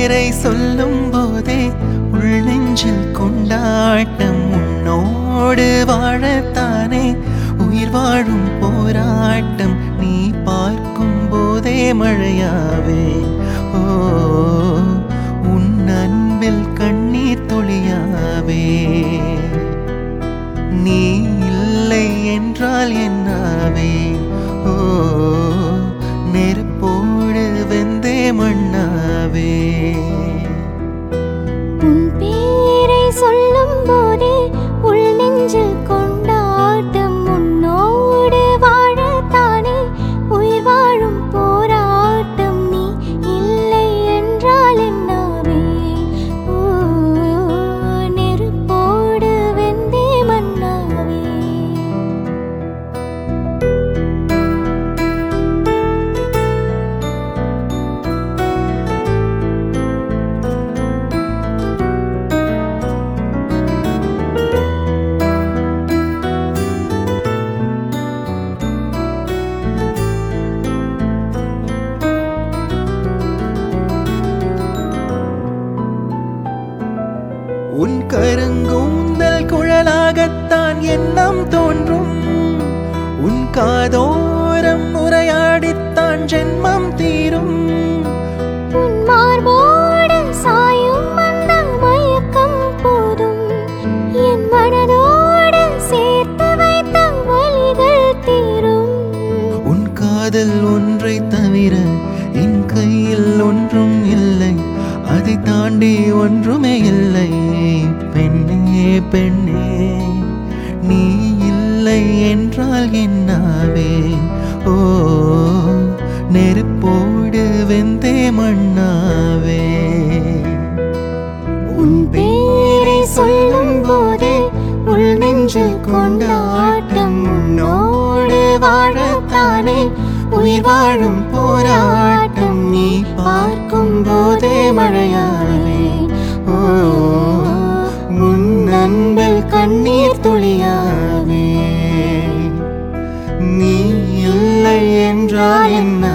பேரை சொல்லும் போதே உள் நெஞ்சில் கொண்டாட்டம் உன்னோடு வாழத்தானே உயிர் வாழும் போராட்டம் நீ பார்க்கும் போதே மழையாவே ஓ உன் அன்பில் கண்ணீர் துளியாவே நீ இல்லை என்றால் என்னாவே ஓ நெருப்போடு வெந்தே மண்ணாவே உன் பேரை சொல்லும் போதே உள் நெஞ்சில் கொண்டாட்டம் உன்னோடு வாழத்தானே உயிர் வாழும் போராட்டம் நீ இல்லை என்றால் என்னாவே ஓ நெருப்போடு வெந்தே மண்ணாவே உன் கருங்கூந்தல் குழலாகத்தான் எண்ணம் தோன்றும் உன் காதோரம் உரையாடித்தான் ஜென்மம் தீரும் உன் மார்போடு சாயும் அந்த மயக்கம் போதும் என் மனதோடு சேர்த்து வைத்த வலிகள் தீரும் உன் காதல் ஒன்றை தவிர என் கையில் ஒன்றும் இல்லை அதை தாண்டி ஒன்றுமே இல்லை பெண்ணே பெண்ணே நீ இல்லை என்றால் என்னாவே ஓ நெருப்போடு வெந்தே மண்ணாவே உன் பேரை சொல்லும் போதே உள் நெஞ்சில் கொண்டாட்டம் உன்னோடு வாழத்தானே உயிர் வாழும் போராட்டம் நீ பார்க்கும் போதே மழையாவே ஓ உன் அன்பில் கண்ணீர் துளியாவே நீ இல்லை என்றால் என்ன